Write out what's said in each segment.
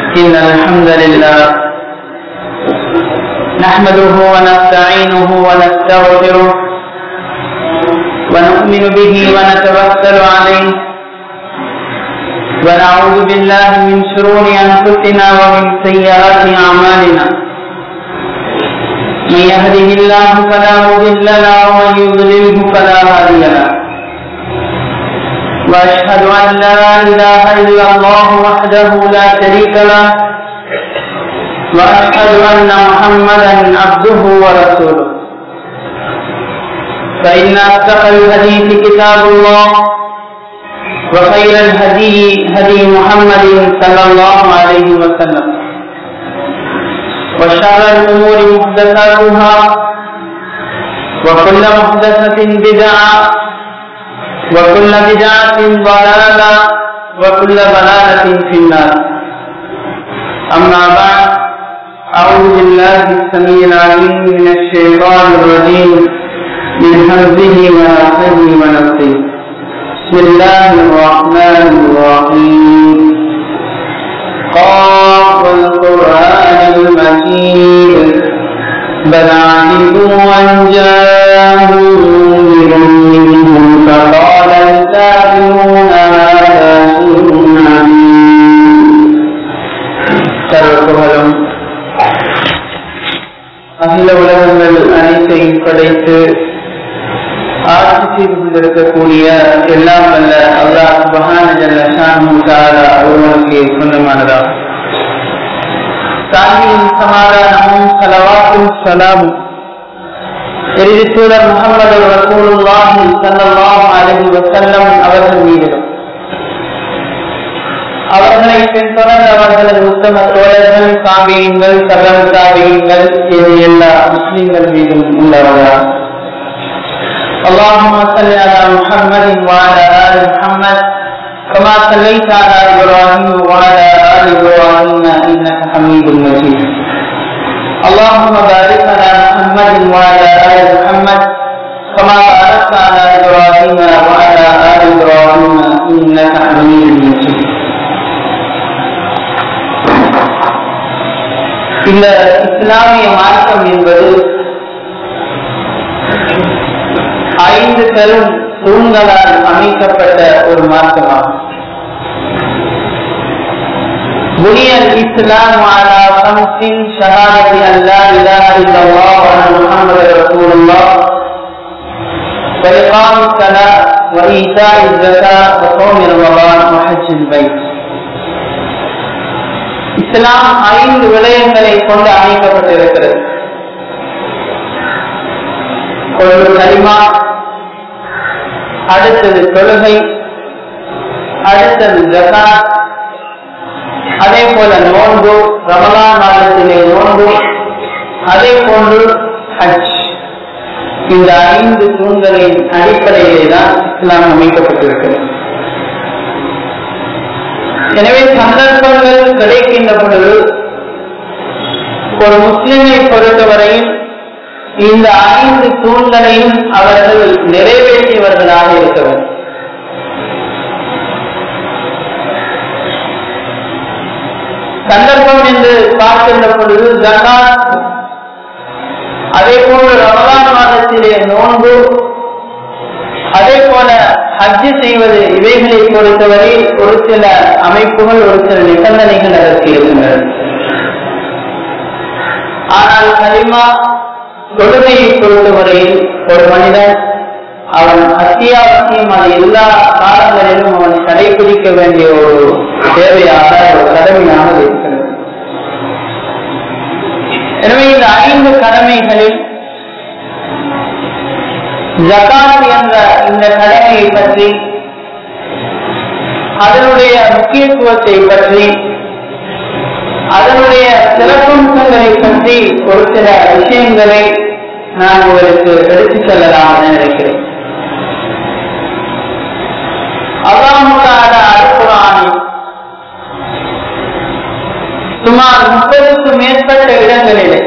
إن الحمد لله نحمده ونستعينه ونستغفره ونؤمن به ونتوكل عليه ونعوذ بالله من شرور أنفسنا ومن سيئات أعمالنا من يهده الله فلا مضل له ومن يضلله فلا هادي له واشهد ان لا اله الا الله وحده لا شريك له واشهد ان محمدا عبده ورسوله فان اصدق الحديث كتاب الله وخير الهدي هدي محمد صلى الله عليه وسلم وشر الامور محدثاتها وكل محدثه بدعه وكل بدعة ضلالة وكل ضلالة في النار أما بعد أعوذ بالله السميع العليم من الشيطان الرجيم من همزه ونفسه ونفسه بسم الله الرحمن الرحيم قاف القرآن المجيد بل عجبوا أن جاءهم منذر منهم فقال الكافرون هذا شيء عظيم சர்வபுகழும் அகில உலகங்கள் அனைத்தையும் படைத்து ஆட்சி செய்து கொண்டிருக்கக்கூடிய எல்லாம் வல்ல அல்லாஹ் சுபஹான ஜல்ல ஷானு தாலா ஒருவனுக்கு சொந்தமானதாகும் சாந்தியும் சமாதானமும் சலவாத்தும் சலாமும் இறுதி சூழல் முகமது ரசூலுல்லாஹி ஸல்லல்லாஹு அலைஹி வஸல்லம் அவர்கள் மீதிலும் அவர்களை பின்தொடர்ந்த அவர்களது உத்தம தோழர்கள் காவியங்கள் சகல காவியங்கள் இது எல்லா முஸ்லிம்கள் மீதும் உள்ளவர்களா اللهم صل على محمد وعلى آل محمد كما صليت على إبراهيم وعلى آل إبراهيم إنك حميد مجيد اللهم بارك على محمد وعلى آل محمد كما باركت على إبراهيم وعلى آل إبراهيم إنك حميد مجيد இந்த இஸ்லாமிய மார்க்கம் என்பது ஐந்து பெரும் தூண்களால் அமைக்கப்பட்ட ஒரு மார்க்கமாகும் بني الإسلام على خمس شهادة أن لا إله إلا الله وأن محمدا رسول الله وإقام الصلاة وإيتاء الزكاة وصوم رمضان وحج البيت இஸ்லாம் ஐந்து விடயங்களை கொண்டு அமைக்கப்பட்டிருக்கிறது ஒரு கரிமா அடுத்தது தொழுகை அடுத்தது ஜகாத் அதே போல நோன்பு ரமலான் மாதத்திலே நோன்பு அதே போன்று ஹஜ் இந்த ஐந்து தூண்களின் அடிப்படையிலே தான் இஸ்லாம் அமைக்கப்பட்டிருக்கிறது எனவே சந்தர்ப்பங்கள் கிடைக்கின்ற பொழுது ஒரு முஸ்லிமை பொறுத்தவரையில் இந்த ஐந்து தூண்களையும் அவர்கள் நிறைவேற்றியவர்களாக இருக்க வேண்டும் சந்தர்ப்பம் என்று பார்க்கின்ற பொழுது ஜகாத் அதே போல ரமலான் மாதத்திலே நோன்பு அதே போல ஹஜ்ஜு செய்வது இவைகளை பொறுத்தவரை ஒரு சில அமைப்புகள் ஒரு சில நிபந்தனைகள் அதற்கு இருக்கின்றன ஆனால் கலிமா தொழுகையை பொறுத்தவரையில் ஒரு மனிதன் அவன் அத்தியாவசியம் அது எல்லா காலங்களிலும் அவன் கடைபிடிக்க வேண்டிய ஒரு தேவையாக ஒரு கடமையாக இருக்கிறது எனவே இந்த ஐந்து கடமைகளில் ஜகாத் என்ற இந்த கடமையை பற்றி அதனுடைய முக்கியத்துவத்தை பற்றி அதனுடைய சிறப்பம்சங்களை பற்றி ஒரு சில விஷயங்களை நான் உங்களுக்கு எடுத்துச் செல்லலாம் என நினைக்கிறேன் அல்லாமுக்கான அற்புறானில் சுமார் முப்பதுக்கு மேற்பட்ட இடங்களிலே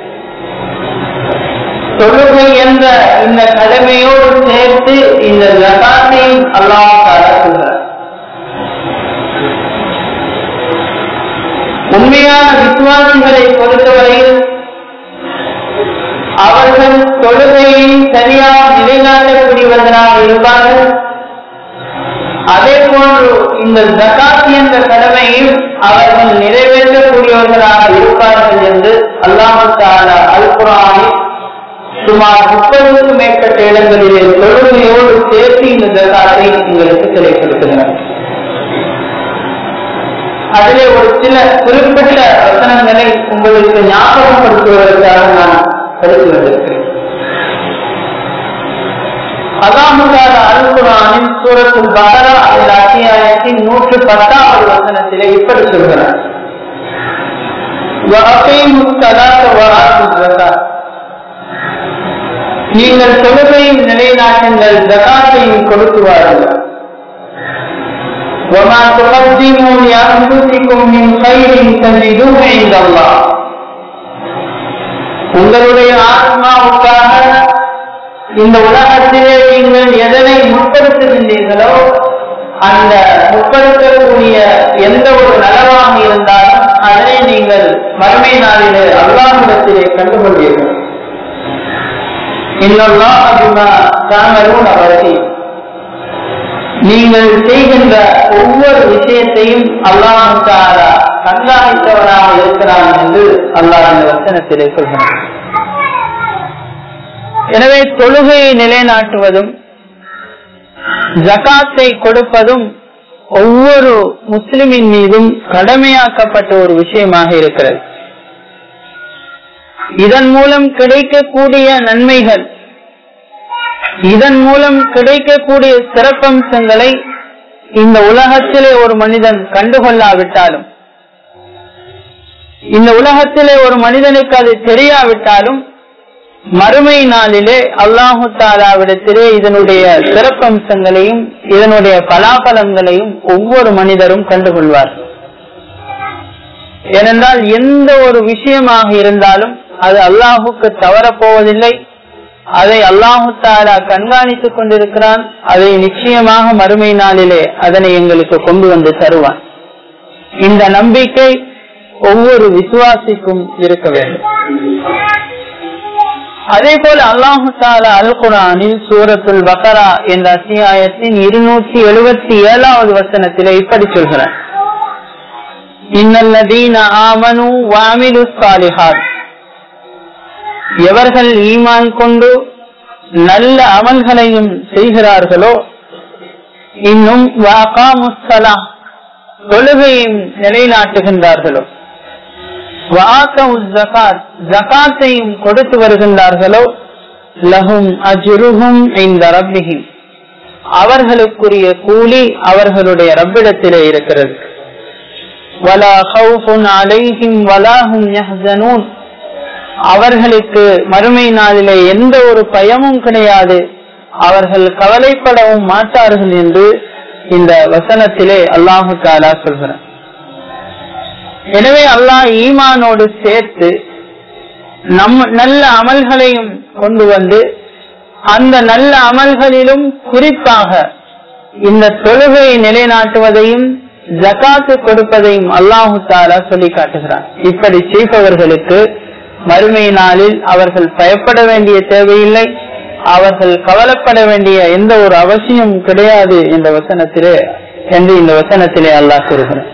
தொழுகை என்ற இந்த கடமையோடு சேர்த்து இந்த ஜகாத்தையும் அல்லாஹ் சொல்கிறார் உண்மையான விசுவாசிகளை பொறுத்தவரையில் அவர்கள் தொழுகையை சரியாக நிலைநாட்டக்கூடியவர்களாக இருப்பார்கள் அதே போன்று இந்த ஜகாத் என்ற கடமையும் அவர்கள் நிறைவேற்றக்கூடியவர்களாக இருப்பார்கள் என்று அல்லாஹு தாலா அல் குரானில் சுமார் முப்பதுக்கும் மேற்பட்ட இடங்களிலே தொழுகையோடு சேர்த்து இந்த ஜகாத்தை எங்களுக்கு தெளிவுபடுத்துகிறார் அதிலே ஒரு சில குறிப்பிட்ட வசனங்களை உங்களுக்கு ஞாபகப்படுத்துவதற்காக நான் படித்து வந்திருக்கிறேன் அல்லாஹுதால அல்குரானின் சூரத்துல் பஹரா என்ற அத்தியாயத்தின் நூற்று பத்தாவது வசனத்திலே இப்படி சொல்கிறார் நீங்கள் தொழுகையின் நிலைநாட்டுங்கள் ஜகாத்தையும் கொடுத்து வாருங்கள் وما تقدموا لأنفسكم من خير تجدوه عند الله உங்களுடைய ஆத்மாவுக்காக இந்த உலகத்திலே நீங்கள் எதனை முற்படுத்துகின்றீர்களோ அந்த முற்படுத்தக்கூடிய எந்த ஒரு நலவாக இருந்தாலும் அதனை நீங்கள் மறுமை நாளிலே அல்லாஹிடத்திலே கண்டுகொள்வீர்கள் இன்னொல்லாம் அதிகமா தாங்களும் அவரை நீங்கள் செய்கின்ற ஒவ்வொரு விஷயத்தையும் அல்லாஹாரா கண்காணித்தவனாக இருக்கிறான் என்று அல்லாஹ் இந்த வசனத்திலே சொல்கிறான் எனவே தொழுகையை நிலைநாட்டுவதும் ஜகாத்தை கொடுப்பதும் ஒவ்வொரு முஸ்லிமின் மீதும் கடமையாக்கப்பட்ட ஒரு விஷயமாக இருக்கிறது இதன் மூலம் கிடைக்கக்கூடிய நன்மைகள் இதன் மூலம் கிடைக்கக்கூடிய சிறப்பம்சங்களை இந்த உலகத்திலே ஒரு மனிதன் கண்டுகொள்ளாவிட்டாலும் இந்த உலகத்திலே ஒரு மனிதனுக்கு அது தெரியாவிட்டாலும் மறுமை நாளிலே அல்லாஹு தாலாவிடத்திலே இதனுடைய சிறப்பம்சங்களையும் இதனுடைய பலாபலங்களையும் ஒவ்வொரு மனிதரும் கண்டுகொள்வார் ஏனென்றால் எந்த ஒரு விஷயமாக இருந்தாலும் அது அல்லாஹுக்கு தவறப்போவதில்லை அதை அல்லாஹு தாலா கண்காணித்துக் கொண்டிருக்கிறான் அதை நிச்சயமாக மறுமை நாளிலே அதனை எங்களுக்கு கொண்டு வந்து தருவான் இந்த நம்பிக்கை ஒவ்வொரு விசுவாசிக்கும் இருக்க வேண்டும் அதே போல அல்லாஹு தாலா அல் குரானில் சூரத்துல் பக்கரா என்ற அத்தியாயத்தின் இருநூற்றி எழுபத்தி ஏழாவது வசனத்திலே இப்படி சொல்கிறார் இன்னல்லதீன ஆமனு வாமிலு சாலிஹாத் எவர்கள் ஈமான் கொண்டு நல்ல அமல்களையும் செய்கிறார்களோ இன்னும் வாகாமுஸ்ஸலா தொழுகையும் நிலைநாட்டுகின்றார்களோ ஜகாத்தையும் கொடுத்து வருகின்றார்களோ லஹும் அஜுருகும் இந்த ரப்பிஹிம் அவர்களுக்குரிய கூலி அவர்களுடைய ரப்பிடத்திலே இருக்கிறது வலா ஹவுஃபுன் அலைஹிம் வலாஹும் யஹ்சனூன் அவர்களுக்கு மறுமை நாளிலே எந்த ஒரு பயமும் கிடையாது அவர்கள் கவலைப்படவும் மாட்டார்கள் என்று இந்த வசனத்திலே அல்லாஹு தாலா சொல்கிறார் எனவே அல்லாஹ் ஈமானோடு சேர்த்து நம் நல்ல அமல்களையும் கொண்டு வந்து அந்த நல்ல அமல்களிலும் குறிப்பாக இந்த தொழுகையை நிலைநாட்டுவதையும் ஜகாத்து கொடுப்பதையும் அல்லாஹு தாலா சொல்லி காட்டுகிறார் இப்படி செய்பவர்களுக்கு மறுமை நாளில் அவர்கள் பயப்பட வேண்டிய தேவையில்லை அவர்கள் கவலைப்பட வேண்டிய எந்த ஒரு அவசியம் கிடையாது என்ற வசனத்திலே என்று இந்த வசனத்திலே அல்லாஹ் கூறுகிறார்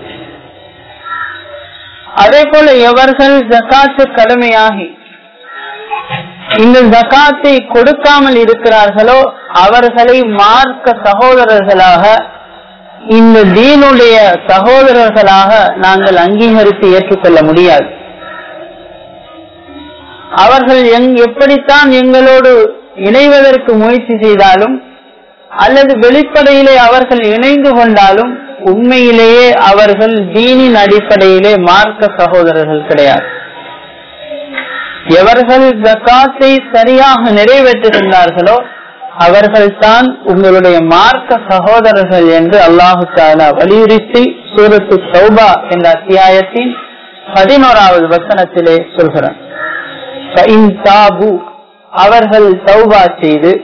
அதே போல எவர்கள் ஜக்காத்து கடமையாகி இந்த ஜக்காத்தை கொடுக்காமல் இருக்கிறார்களோ அவர்களை மார்க்க சகோதரர்களாக இந்த தீனுடைய சகோதரர்களாக நாங்கள் அங்கீகரித்து ஏற்றுக்கொள்ள முடியாது அவர்கள் எங் எப்படித்தான் எங்களோடு இணைவதற்கு முயற்சி செய்தாலும் அல்லது வெளிப்படையிலே அவர்கள் இணைந்து கொண்டாலும் உண்மையிலேயே அவர்கள் தீனின் அடிப்படையிலே மார்க்க சகோதரர்கள் கிடையாது எவர்கள் ஜக்காத்தை சரியாக நிறைவேற்றுகின்றார்களோ அவர்கள் தான் உங்களுடைய மார்க்க சகோதரர்கள் என்று அல்லாஹு தாலா வலியுறுத்தி சூரத்து சௌபா என்ற அத்தியாயத்தின் பதினோராவது வசனத்திலே சொல்கிறார் அவர்கள் தௌபா செய்து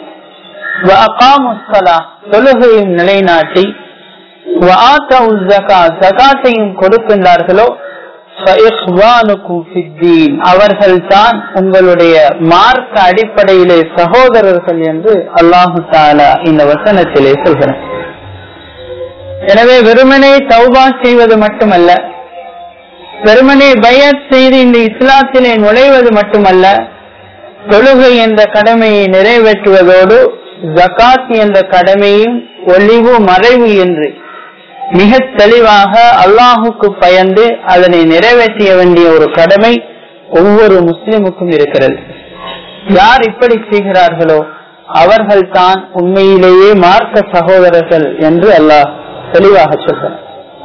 தொழுகையும் நிலைநாட்டி ஜகாத்தையும் கொடுக்கின்றார்களோ அவர்கள் தான் உங்களுடைய மார்க்க அடிப்படையிலே சகோதரர்கள் என்று அல்லாஹு தாலா இந்த வசனத்திலே சொல்கிறார் எனவே வெறுமனே தௌபா செய்வது மட்டுமல்ல வெறுமனே பயத் செய்து இந்த இஸ்லாத்திலே நுழைவது மட்டுமல்ல தொழுகை என்ற கடமையை நிறைவேற்றுவதோடு ஜகாத் என்ற கடமையும் ஒளிவு மறைவு என்று மிக தெளிவாக அல்லாஹுக்கு பயந்து அதனை நிறைவேற்றிய வேண்டிய ஒரு கடமை ஒவ்வொரு முஸ்லிமுக்கும் இருக்கிறது யார் இப்படி செய்கிறார்களோ அவர்கள் தான் உண்மையிலேயே மார்க்க சகோதரர்கள் என்று அல்லாஹ் தெளிவாக சொல்கிறார்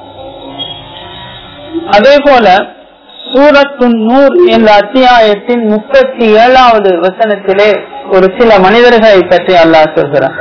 அதே போல சூரத்து நூர் என்ற அத்தியாயத்தின் முப்பத்தி ஏழாவது வசனத்திலே ஒரு சில மனிதர்களை பற்றி அல்லாஹ் சொல்கிறார்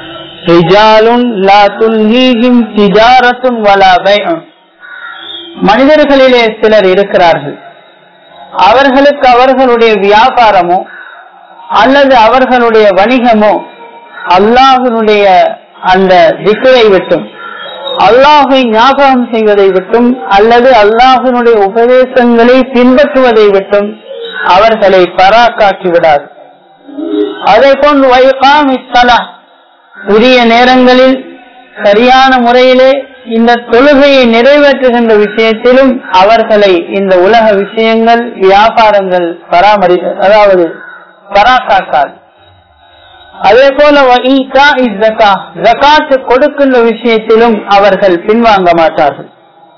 மனிதர்களிலே சிலர் இருக்கிறார்கள் அவர்களுக்கு அவர்களுடைய வியாபாரமோ அல்லது அவர்களுடைய வணிகமோ அல்லாஹனுடைய அந்த திக்கரை விட்டும் அல்லாஹை ஞாபகம் செய்வதை விட்டும் அல்லது அல்லாஹனுடைய உபதேசங்களை பின்பற்றுவதை விட்டும் அவர்களை பராக்காக்கி விடாது அதே போன்று வைகாம் இத்தலா உரிய நேரங்களில் சரியான முறையிலே இந்த தொழுகையை நிறைவேற்றுகின்ற விஷயத்திலும் அவர்களை இந்த உலக விஷயங்கள் வியாபாரங்கள் பராமரி அதாவது பராக்காக்காது அதே போல ஜக்காத்து கொடுக்கின்ற விஷயத்திலும் அவர்கள் பின்வாங்க மாட்டார்கள்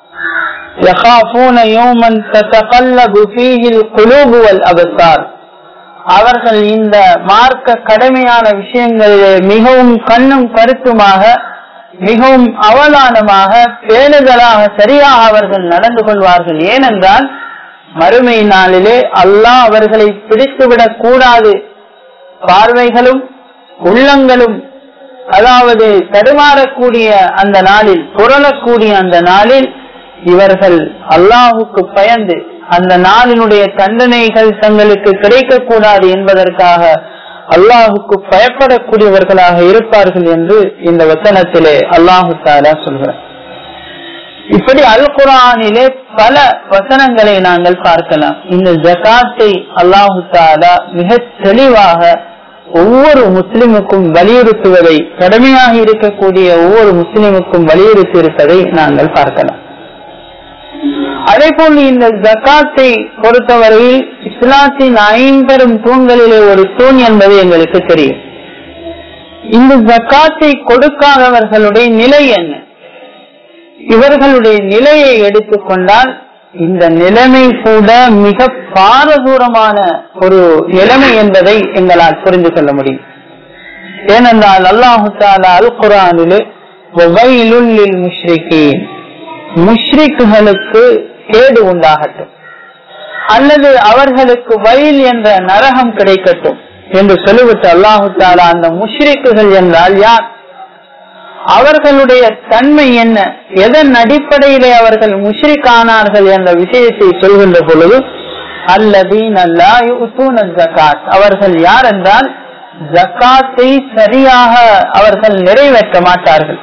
அவர்கள் இந்த மார்க்க கடமையான விஷயங்களிலே மிகவும் கண்ணும் கருத்துமாக மிகவும் அவலானமாக பேணுதலாக சரியாக அவர்கள் நடந்து கொள்வார்கள் ஏனென்றால் மறுமை நாளிலே அல்லாஹ் அவர்களை பிடித்துவிடக் கூடாது பார்வைகளும் உள்ளங்களும் அதாவது தடுமாறக்கூடிய அந்த நாளில் புரளக்கூடிய அந்த நாளில் இவர்கள் அல்லாஹுக்கு பயந்து அந்த நாளினுடைய தண்டனைகள் தங்களுக்கு கிடைக்கக்கூடாது என்பதற்காக அல்லாஹுக்கு பயப்படக்கூடியவர்களாக இருப்பார்கள் என்று இந்த வசனத்திலே அல்லாஹு தாலா சொல்கிறார் இப்படி அல் குரானிலே பல வசனங்களை நாங்கள் பார்க்கலாம் இந்த ஜகாத்தை அல்லாஹு தாலா மிக தெளிவாக ஒவ்வொரு முஸ்லிமுக்கும் வலியுறுத்துவதை கடமையாக இருக்கக்கூடிய ஒவ்வொரு முஸ்லிமுக்கும் வலியுறுத்தி இருப்பதை நாங்கள் பார்க்கலாம் அதே போல் இந்த ஜக்காத்தை பொறுத்தவரையில் இஸ்லாத்தின் ஐம்பெரும் தூண்களிலே ஒரு தூண் என்பது எங்களுக்கு தெரியும் இந்த ஜக்காத்தை கொடுக்காதவர்களுடைய நிலை என்ன இவர்களுடைய நிலையை எடுத்துக்கொண்டால் இந்த நிலைமை கூட மிக பாரதூரமான ஒரு நிலைமை என்பதை எங்களால் புரிந்து கொள்ள முடியும் ஏனென்றால் அல்லாஹு தாலா அல் குரானிலே முஷ்ரிகீன் முஷ்ரிக்குகளுக்கு கேடு உண்டாகட்டும் அல்லது அவர்களுக்கு வயல் என்ற நரகம் கிடைக்கட்டும் என்று சொல்லிவிட்டு அல்லாஹு தாலா அந்த முஷ்ரிக்குகள் என்றால் யார் அவர்களுடைய தன்மை என்ன எதன் அடிப்படையிலே அவர்கள் முஷ்ரிக்கானார்கள் என்ற விஷயத்தை சொல்கின்ற பொழுது அல்லதீன் ஜக்காத் அவர்கள் யார் என்றால் ஜக்காத்தை சரியாக அவர்கள் நிறைவேற்ற மாட்டார்கள்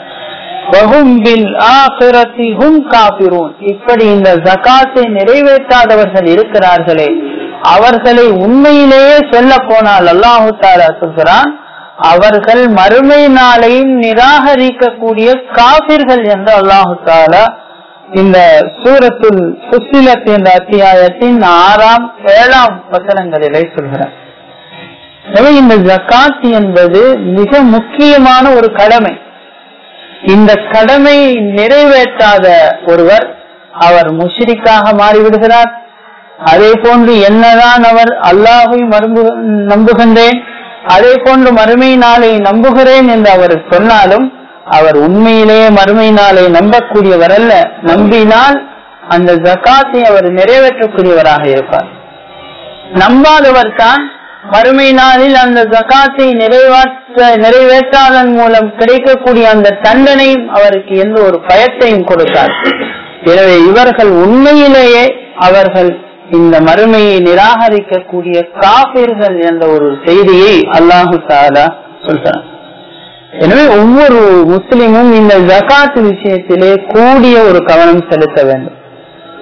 இப்படி இந்த ஜக்காத்தை நிறைவேற்றாதவர்கள் இருக்கிறார்களே அவர்களை உண்மையிலேயே சொல்ல போனால் அல்லாஹு தாலா சொல்கிறான் அவர்கள் மறுமை நாளையும் நிராகரிக்கக்கூடிய காபிர்கள் என்று அல்லாஹு தாலா இந்த சூரத்துல் சுசிலத் என்ற அத்தியாயத்தின் ஆறாம் ஏழாம் வசனங்களிலே சொல்கிறார் எனவே இந்த ஜக்காத் என்பது மிக முக்கியமான ஒரு கடமை இந்த கடமை நிறைவேற்றாத ஒருவர் அவர் முஷ்ரிக்காக மாறிவிடுகிறார் அதே போன்று என்னதான் அவர் அல்லாஹை மறுபு நம்புகின்றேன் அதே போன்று மறுமை நாளை நம்புகிறேன் என்று அவர் சொன்னாலும் அவர் உண்மையிலேயே மறுமை நாளை நம்பக்கூடியவர் அல்ல நம்பினால் அந்த ஜக்காத்தை அவர் நிறைவேற்றக்கூடியவராக இருப்பார் நம்பாதவர் தான் மறுமை நாளில் அந்த ஜக்காத்தை நிறைவேற்ற நிறைவேற்றாதன் மூலம் கிடைக்கக்கூடிய அந்த தண்டனையும் அவருக்கு எந்த ஒரு பயத்தையும் கொடுத்தார் எனவே இவர்கள் உண்மையிலேயே அவர்கள் இந்த மறுமையை நிராகரிக்கக்கூடிய காபிர்கள் என்ற ஒரு செய்தியை அல்லாஹு தாலா சொல்றார் எனவே ஒவ்வொரு முஸ்லிமும் இந்த ஜகாத் விஷயத்திலே கூடிய ஒரு கவனம் செலுத்த வேண்டும்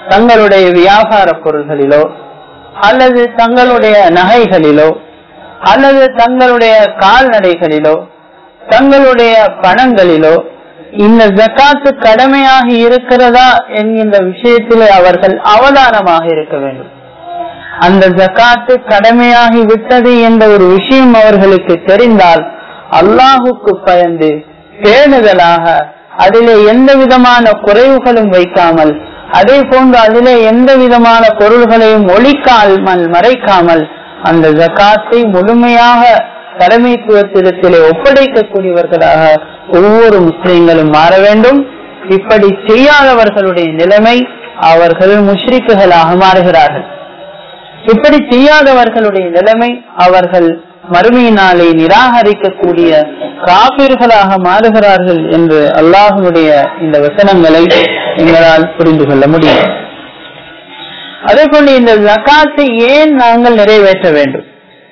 தங்களுடைய வியாபார பொருள்களிலோ அல்லது தங்களுடைய நகைகளிலோ அல்லது தங்களுடைய கால்நடைகளிலோ தங்களுடைய பணங்களிலோ இந்த ஜக்காத்து கடமையாகி இருக்கிறதா என்கின்ற விஷயத்திலே அவர்கள் அவதானமாக இருக்க வேண்டும் அந்த ஜக்காத்து கடமையாகி விட்டது என்ற ஒரு விஷயம் அவர்களுக்கு தெரிந்தால் அல்லாஹுக்கு பயந்து பேணுதலாக அதிலே எந்த விதமான குறைவுகளும் வைக்காமல் அதே போன்று அதிலே எந்த விதமான பொருள்களையும் ஒழிக்காமல் மறைக்காமல் அந்த ஜக்காத்தை முழுமையாக தலைமைத்துவத்திடத்திலே ஒப்படைக்கக்கூடியவர்களாக ஒவ்வொரு முஸ்லிம்களும் மாற வேண்டும் இப்படி செய்யாதவர்களுடைய நிலைமை அவர்கள் முஷ்ரிக்குகளாக மாறுகிறார்கள் இப்படி செய்யாதவர்களுடைய நிலைமை அவர்கள் மறுமையினாலே நிராகரிக்கக்கூடிய காப்பீர்களாக மாறுகிறார்கள் என்று அல்லாஹனுடைய இந்த வசனங்களை எங்களால் புரிந்து கொள்ள முடியும் அதே போல இந்த ஜக்காத்தை ஏன் நாங்கள் நிறைவேற்ற வேண்டும்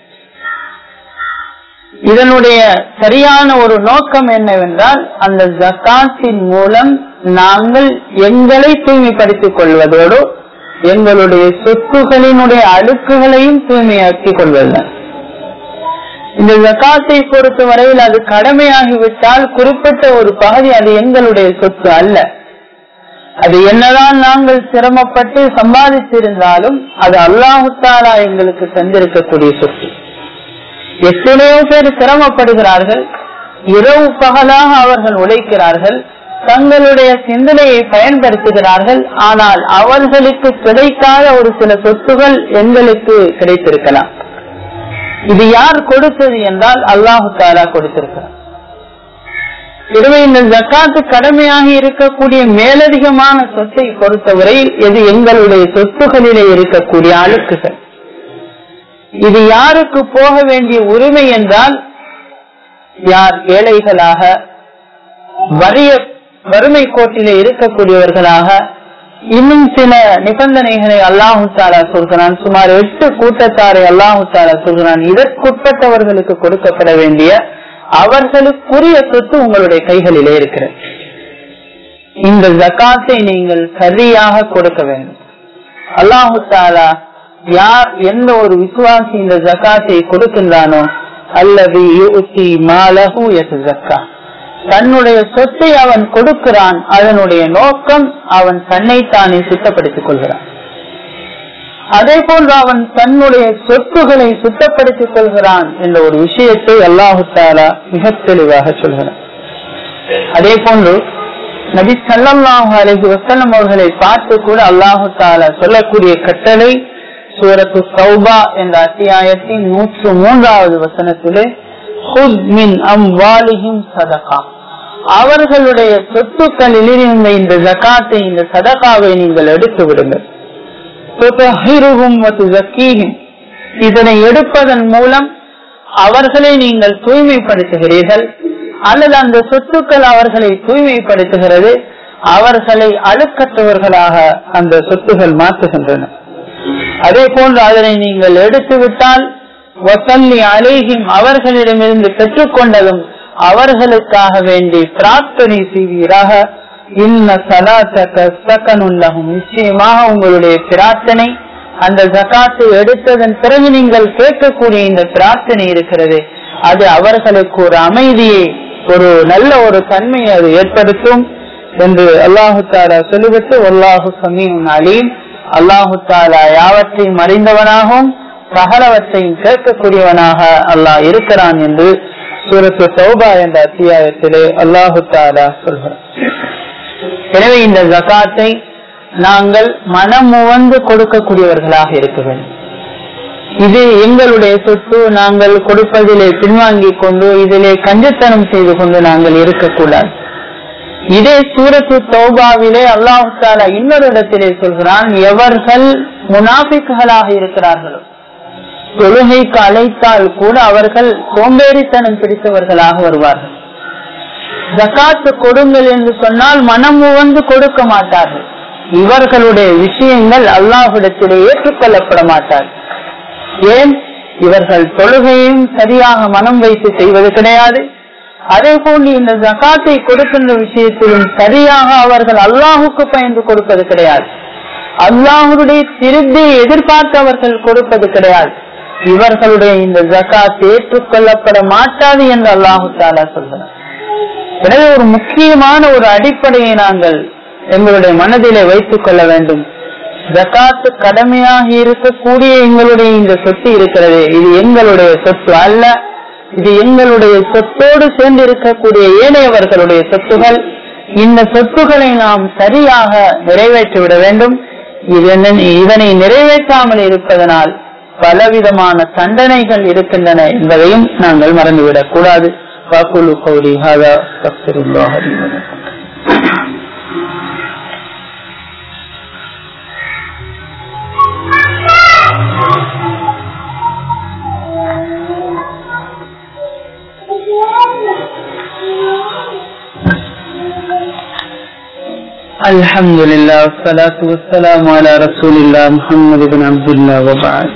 இதனுடைய சரியான ஒரு நோக்கம் என்னவென்றால் அந்த ஜக்காத்தின் மூலம் நாங்கள் எங்களை தூய்மைப்படுத்திக் கொள்வதோடு எங்களுடைய சொத்துகளினுடைய அழுக்குகளையும் தூய்மையாக்கிக் கொள்வதுதான் இந்த ஜக்காத்தை பொறுத்த வரையில் அது கடமையாகிவிட்டால் குறிப்பிட்ட ஒரு பகுதி அது எங்களுடைய சொத்து அல்ல அது என்னதான் நாங்கள் சிரமப்பட்டு சம்பாதித்திருந்தாலும் அது அல்லாஹுத்தாலா எங்களுக்கு தந்திருக்கக்கூடிய சொத்து எத்தனையோ பேர் சிரமப்படுகிறார்கள் இரவு பகலாக அவர்கள் உழைக்கிறார்கள் தங்களுடைய சிந்தனையை பயன்படுத்துகிறார்கள் ஆனால் அவர்களுக்கு கிடைக்காத ஒரு சில சொத்துகள் எங்களுக்கு கிடைத்திருக்கலாம் இது யார் கொடுத்தது என்றால் அல்லாஹு தாலா கொடுத்திருக்கிறார் எனவே இந்த ஜக்காத்து கடமையாகி இருக்கக்கூடிய மேலதிகமான சொத்தை பொறுத்தவரையில் இது எங்களுடைய சொத்துகளிலே இருக்கக்கூடிய அழுக்குகள் இது யாருக்கு போக வேண்டிய உரிமை என்றால் யார் ஏழைகளாக வறிய வறுமை கோட்டிலே இருக்கக்கூடியவர்களாக இன்னும் சில நிபந்தனைகளை அல்லாஹு தாலா சொல்கிறான் சுமார் எட்டு கூட்டத்தாரை அல்லாஹு தாலா சொல்கிறான் இதற்குட்பட்டவர்களுக்கு கொடுக்கப்பட வேண்டிய அவர்களுக்குரிய சொத்து உங்களுடைய கைகளிலே இருக்கிறது இந்த ஜக்காத்தை நீங்கள் சரியாக கொடுக்க வேண்டும் அல்லாஹு தாலா யார் எந்த ஒரு விசுவாசி இந்த ஜக்காத்தை கொடுக்கின்றானோ அல்லது மாலகு ஜக்கா தன்னுடைய சொத்தை அவன் கொடுக்கிறான் அதனுடைய நோக்கம் அவன் தன்னைத்தானே சுத்தப்படுத்திக் கொள்கிறான் அதே போன்று அவன் தன்னுடைய சொத்துக்களை சுத்தப்படுத்திக் கொள்கிறான் என்ற ஒரு விஷயத்தை அல்லாஹு தாலா மிக தெளிவாக சொல்கிறான் அதே போன்று நபி சல்லாஹு அலஹி வசல்லம் அவர்களை பார்த்து கூட அல்லாஹு தாலா சொல்லக்கூடிய கட்டளை சூரத்து சௌபா என்ற அத்தியாயத்தின் நூற்று மூன்றாவது வசனத்திலே சதகா அவர்களுடைய சொத்துக்களில் இருந்த இந்த ஜக்காத்தை இந்த சதகாவை நீங்கள் எடுத்து விடுங்கள் இதனை எடுப்பதன் மூலம் அவர்களை நீங்கள் தூய்மைப்படுத்துகிறீர்கள் அல்லது அந்த சொத்துக்கள் அவர்களை தூய்மைப்படுத்துகிறது அவர்களை அழுக்கற்றவர்களாக அந்த சொத்துகள் மாற்றுகின்றன அதே போன்று அதனை நீங்கள் எடுத்து விட்டால் வசல்லி அலேஹிம் அவர்களிடமிருந்து பெற்றுக்கொண்டதும் அவர்களுக்காக வேண்டி பிரார்த்தனை செய்வீராக இன்ன சலாத்தகனுள்ளகும் நிச்சயமாக உங்களுடைய பிரார்த்தனை அந்த ஜக்காத்தை எடுத்ததன் பிறகு நீங்கள் கேட்கக்கூடிய இந்த பிரார்த்தனை இருக்கிறது அது அவர்களுக்கு ஒரு அமைதியை ஒரு நல்ல ஒரு தன்மையை அது ஏற்படுத்தும் என்று அல்லாஹு தாலா சொல்லிவிட்டு அல்லாஹு சமீம் அலீம் அல்லாஹு தாலா யாவற்றையும் அறிந்தவனாகவும் சகலவற்றையும் கேட்கக்கூடியவனாக அல்லாஹ் இருக்கிறான் என்று சூரத்து சௌபா என்ற அத்தியாயத்திலே அல்லாஹு தாலா சொல்கிறார் எனவே இந்த ஜகாத்தை நாங்கள் மனம் உவந்து கொடுக்கக்கூடியவர்களாக இருக்க வேண்டும் இது எங்களுடைய சொத்து நாங்கள் கொடுப்பதிலே பின்வாங்கிக் கொண்டு இதிலே கஞ்சத்தனம் செய்து கொண்டு நாங்கள் இருக்கக்கூடாது இதே சூரத்து தௌபாவிலே அல்லாஹு தாலா இன்னொரு இடத்திலே சொல்கிறான் எவர்கள் முனாபிக்குகளாக இருக்கிறார்களோ தொழுகைக்கு அழைத்தால் கூட அவர்கள் சோம்பேறித்தனம் பிடித்தவர்களாக வருவார்கள் ஜக்காத்து கொடுங்கள் என்று சொன்னால் மனம் உவந்து கொடுக்க மாட்டார்கள் இவர்களுடைய விஷயங்கள் அல்லாஹிடத்திலே ஏற்றுக்கொள்ளப்பட மாட்டார்கள் ஏன் இவர்கள் தொழுகையும் சரியாக மனம் வைத்து செய்வது கிடையாது அதே போன்று இந்த ஜக்காத்தை கொடுக்கின்ற விஷயத்திலும் சரியாக அவர்கள் அல்லாஹுக்கு பயந்து கொடுப்பது கிடையாது அல்லாஹருடைய திருப்தியை எதிர்பார்த்து அவர்கள் கொடுப்பது கிடையாது இவர்களுடைய இந்த ஜக்காத் ஏற்றுக்கொள்ளப்பட மாட்டாது என்று அல்லாஹு தாலா சொல்கிறார் எனவே ஒரு முக்கியமான ஒரு அடிப்படையை நாங்கள் எங்களுடைய மனதிலே வைத்துக் கொள்ள வேண்டும் ஜக்காத்து கடமையாக இருக்கக்கூடிய எங்களுடைய இந்த சொத்து இருக்கிறது இது எங்களுடைய சொத்து அல்ல இது எங்களுடைய சொத்தோடு சேர்ந்து இருக்கக்கூடிய ஏனையவர்களுடைய சொத்துகள் இந்த சொத்துக்களை நாம் சரியாக நிறைவேற்றிவிட வேண்டும் இதனை நிறைவேற்றாமல் இருப்பதனால் பலவிதமான தண்டனைகள் இருக்கின்றன என்பதையும் நாங்கள் மறந்துவிடக் கூடாது வாக்குலு கௌரி ஹாதா الحمد لله والصلاة والسلام على رسول الله محمد بن عبد الله وبعد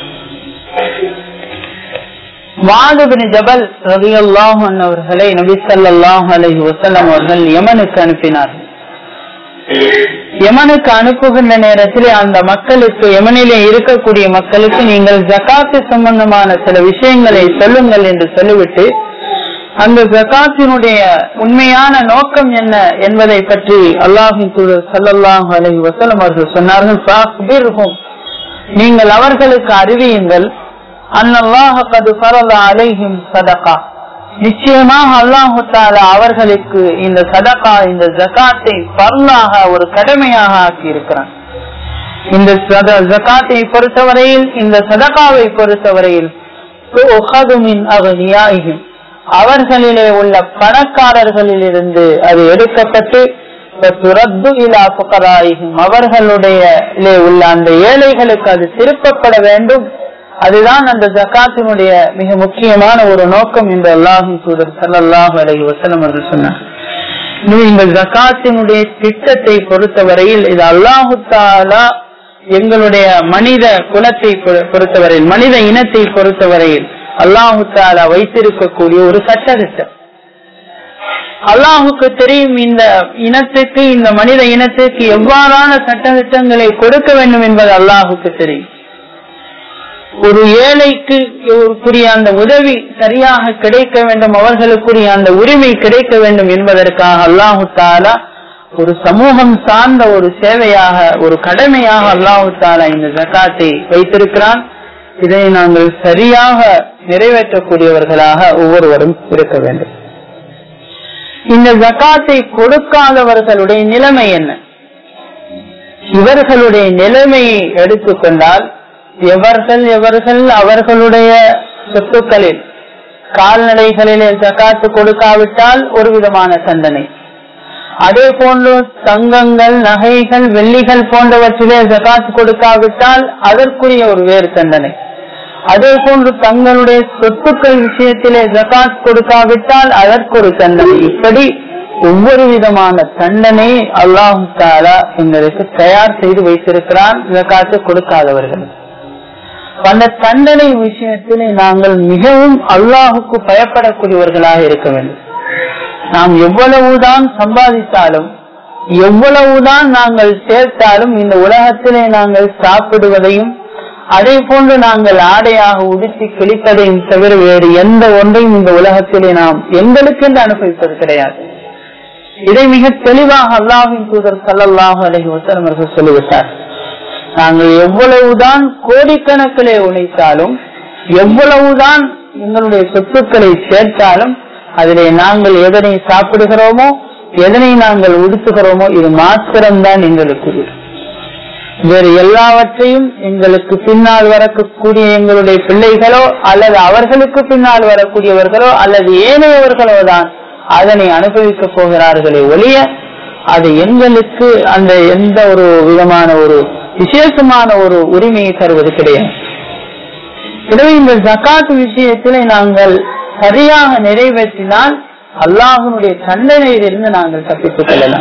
மாதபின் ஜபல் ரவி அல்லாஹன் அவர்களை நபி சல்லாஹ் அலஹி வசல்லம் அவர்கள் யமனுக்கு அனுப்பினார்கள் யமனுக்கு அனுப்புகின்ற நேரத்தில் அந்த மக்களுக்கு யமனிலே இருக்கக்கூடிய மக்களுக்கு நீங்கள் ஜக்காத்து சம்பந்தமான சில விஷயங்களை சொல்லுங்கள் என்று சொல்லிவிட்டு அந்த ஜக்காத்தினுடைய உண்மையான நோக்கம் என்ன என்பதை பற்றி அல்லாஹின் தூதர் சல்லாஹ் அலஹி வசலம் அவர்கள் சொன்னார்கள் நீங்கள் அவர்களுக்கு அறிவியுங்கள் நிச்சயமாக அல்லாஹு தாலா அவர்களுக்கு இந்த சதகா இந்த ஜகாத்தை பரலாக ஒரு கடமையாக ஆக்கி இருக்கிறான் இந்த ஜகாத்தை பொறுத்தவரையில் இந்த சதகாவை பொறுத்தவரையில் அவர்களிலே உள்ள பணக்காரர்களில் இருந்து அது எடுக்கப்பட்டு அவர்களுடைய உள்ள அந்த ஏழைகளுக்கு அது திருப்பப்பட வேண்டும் அதுதான் அந்த ஜக்காத்தினுடைய மிக முக்கியமான ஒரு நோக்கம் என்று அல்லாஹின் தூதர் சல்லாஹ் அலஹி வசலம் என்று சொன்னார் இந்த ஜக்காத்தினுடைய திட்டத்தை பொறுத்தவரையில் இது அல்லாஹு தாலா எங்களுடைய மனித குலத்தை பொறுத்தவரையில் மனித இனத்தை பொறுத்தவரையில் அல்லாஹு தாலா வைத்திருக்கக்கூடிய ஒரு சட்டத்திட்டம் அல்லாஹுக்கு தெரியும் இந்த இனத்துக்கு இந்த மனித இனத்துக்கு எவ்வாறான சட்டத்திட்டங்களை கொடுக்க வேண்டும் என்பது அல்லாஹுக்கு தெரியும் ஒரு ஏழைக்கு கூடிய அந்த உதவி சரியாக கிடைக்க வேண்டும் அவர்களுக்குரிய அந்த உரிமை கிடைக்க வேண்டும் என்பதற்காக அல்லாஹு தாலா ஒரு சமூகம் சார்ந்த ஒரு சேவையாக ஒரு கடமையாக அல்லாஹு தாலா இந்த ஜக்காத்தை வைத்திருக்கிறான் இதை நாங்கள் சரியாக நிறைவேற்றக்கூடியவர்களாக ஒவ்வொருவரும் இருக்க வேண்டும் இந்த ஜக்காத்தை கொடுக்காதவர்களுடைய நிலைமை என்ன இவர்களுடைய நிலைமையை எடுத்துக்கொண்டால் எவர்கள் எவர்கள் அவர்களுடைய சொத்துக்களில் கால்நடைகளிலே ஜக்காத்து கொடுக்காவிட்டால் ஒரு விதமான தண்டனை அதே போன்று தங்கங்கள் நகைகள் வெள்ளிகள் போன்றவற்றிலே ஜகாத் கொடுக்காவிட்டால் அதற்குரிய ஒரு வேறு தண்டனை அதே போன்று தங்களுடைய சொத்துக்கள் விஷயத்திலே ஜகாத் கொடுக்காவிட்டால் அதற்கு ஒரு தண்டனை இப்படி ஒவ்வொரு விதமான தண்டனை அல்லாஹு தாலா எங்களுக்கு தயார் செய்து வைத்திருக்கிறான் ஜகாத்து கொடுக்காதவர்கள் அந்த தண்டனை விஷயத்திலே நாங்கள் மிகவும் அல்லாஹுக்கு பயப்படக்கூடியவர்களாக இருக்க வேண்டும் நாம் எவ்வளவுதான் சம்பாதித்தாலும் எவ்வளவுதான் நாங்கள் சேர்த்தாலும் இந்த உலகத்திலே நாங்கள் சாப்பிடுவதையும் அதே போன்று நாங்கள் ஆடையாக உடுத்தி கிழிப்பதையும் தவிர வேறு எந்த ஒன்றையும் இந்த உலகத்திலே நாம் எங்களுக்கென்று அனுபவிப்பது கிடையாது இதை மிக தெளிவாக அல்லாஹின் தூதர் சல்லாஹு அலஹி வசலம் அவர்கள் சொல்லிவிட்டார் நாங்கள் எவ்வளவுதான் கோடிக்கணக்கிலே உழைத்தாலும் எவ்வளவுதான் எங்களுடைய சொத்துக்களை சேர்த்தாலும் அதிலே நாங்கள் எதனை சாப்பிடுகிறோமோ எதனை நாங்கள் உடுத்துகிறோமோ இது மாத்திரம்தான் எங்களுக்கு வேறு எல்லாவற்றையும் எங்களுக்கு பின்னால் வரக்கூடிய எங்களுடைய பிள்ளைகளோ அல்லது அவர்களுக்கு பின்னால் வரக்கூடியவர்களோ அல்லது ஏனையவர்களோ தான் அதனை அனுபவிக்க போகிறார்களே ஒழிய அது எங்களுக்கு அந்த எந்த ஒரு விதமான ஒரு விசேஷமான ஒரு உரிமையை தருவது கிடையாது எனவே இந்த ஜக்காத் விஷயத்திலே நாங்கள் சரியாக நிறைவேற்றினால் அல்லாஹனுடைய தண்டனையிலிருந்து நாங்கள் தப்பித்துக் கொள்ளலாம்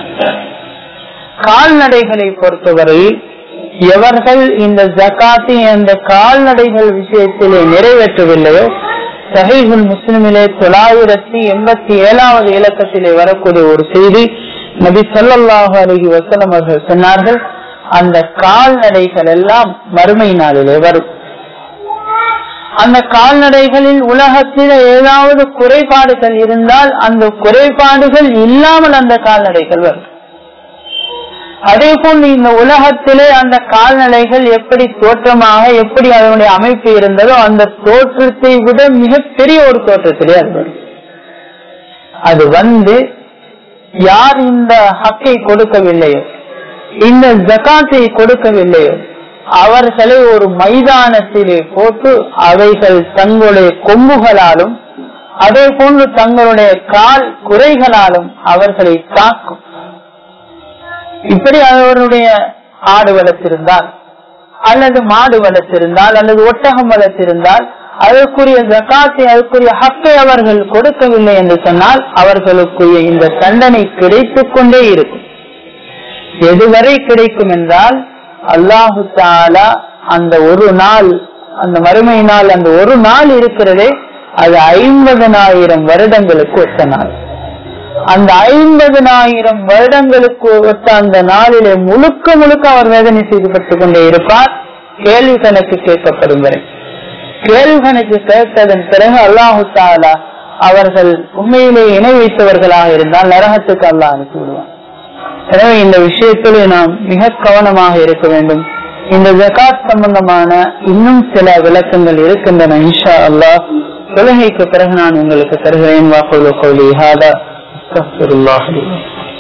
கால்நடைகளை பொறுத்தவரையில் எவர்கள் இந்த ஜக்காத்தி என்ற கால்நடைகள் விஷயத்திலே நிறைவேற்றவில்லையோ சஹீகுல் முஸ்லிமிலே தொள்ளாயிரத்தி எண்பத்தி ஏழாவது இலக்கத்திலே வரக்கூடிய ஒரு செய்தி நபி சொல்லாஹு அலஹி வசலம் அவர்கள் சொன்னார்கள் அந்த கால்நடைகள் எல்லாம் மறுமை நாளிலே வரும் அந்த கால்நடைகளில் உலகத்தில் ஏதாவது குறைபாடுகள் இருந்தால் அந்த குறைபாடுகள் இல்லாமல் அந்த கால்நடைகள் வரும் அதே போன்று இந்த உலகத்திலே அந்த கால்நடைகள் எப்படி தோற்றமாக எப்படி அதனுடைய அமைப்பு இருந்ததோ அந்த தோற்றத்தை விட மிகப்பெரிய ஒரு தோற்றத்திலே அது வரும் அது வந்து யார் இந்த ஹக்கை கொடுக்கவில்லையோ இந்த ஜகாத்தை கொடுக்கவில்லையோ அவர்களை ஒரு மைதானத்திலே போட்டு அவைகள் தங்களுடைய கொம்புகளாலும் அதே போன்று தங்களுடைய கால் குறைகளாலும் அவர்களை தாக்கும் இப்படி அவருடைய ஆடு வளர்த்திருந்தால் அல்லது மாடு வளர்த்திருந்தால் அல்லது ஒட்டகம் வளர்த்திருந்தால் அதற்குரிய ஜக்காத்தை அதற்குரிய ஹக்கை அவர்கள் கொடுக்கவில்லை என்று சொன்னால் அவர்களுக்குரிய இந்த தண்டனை கிடைத்துக் கொண்டே இருக்கும் எதுவரை கிடைக்கும் என்றால் அல்லாஹு தாலா அந்த ஒரு நாள் அந்த மறுமை நாள் அந்த ஒரு நாள் இருக்கிறதே அது ஐம்பதனாயிரம் வருடங்களுக்கு ஒத்த நாள் அந்த ஐம்பதனாயிரம் வருடங்களுக்கு ஒத்த அந்த நாளிலே முழுக்க முழுக்க அவர் வேதனை செய்துபட்டுக் கொண்டே இருப்பார் கேள்வி கணக்கு கேட்கப்படும் வரை கேள்வி கணக்கு கேட்டதன் பிறகு அல்லாஹு தாலா அவர்கள் உண்மையிலே இணை வைத்தவர்களாக இருந்தால் நரகத்துக்கு அல்லாஹ் அனுப்பி விடுவார் எனவே இந்த விஷயத்திலே நாம் மிக கவனமாக இருக்க வேண்டும் இந்த ஜகாத் சம்பந்தமான இன்னும் சில விளக்கங்கள் இருக்கின்றன இன்ஷா அல்லாஹ் தொழுகைக்கு பிறகு நான் உங்களுக்கு தருகிறேன் வாக்குள்ள கோலி ஹாதா அஸ்தக்ஃபிருல்லாஹ் லி.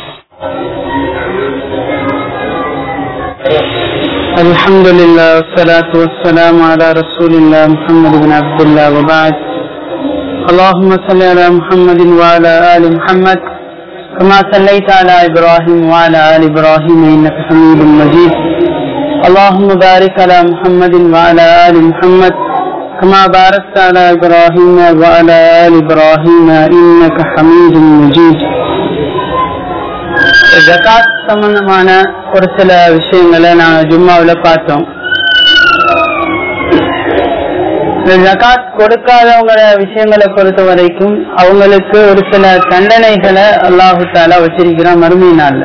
الحمد لله والصلاة والسلام على رسول الله محمد بن عبد الله وبعد اللهم صل على محمد وعلى آل محمد كما صليت على إبراهيم وعلى آل إبراهيم إنك حميد مجيد اللهم بارك على محمد وعلى آل محمد كما باركت على إبراهيم وعلى آل إبراهيم إنك حميد مجيد ஜகாத் சம்பந்தமான ஒரு சில விஷயங்களை நாங்க ஜும்மாவுல பார்த்தோம் இந்த ஜகாத் கொடுக்காதவங்க விஷயங்களை பொறுத்த வரைக்கும் அவங்களுக்கு ஒரு சில தண்டனைகளை அல்லாஹு தாலா வச்சிருக்கிறான் மறுமை நாள்ல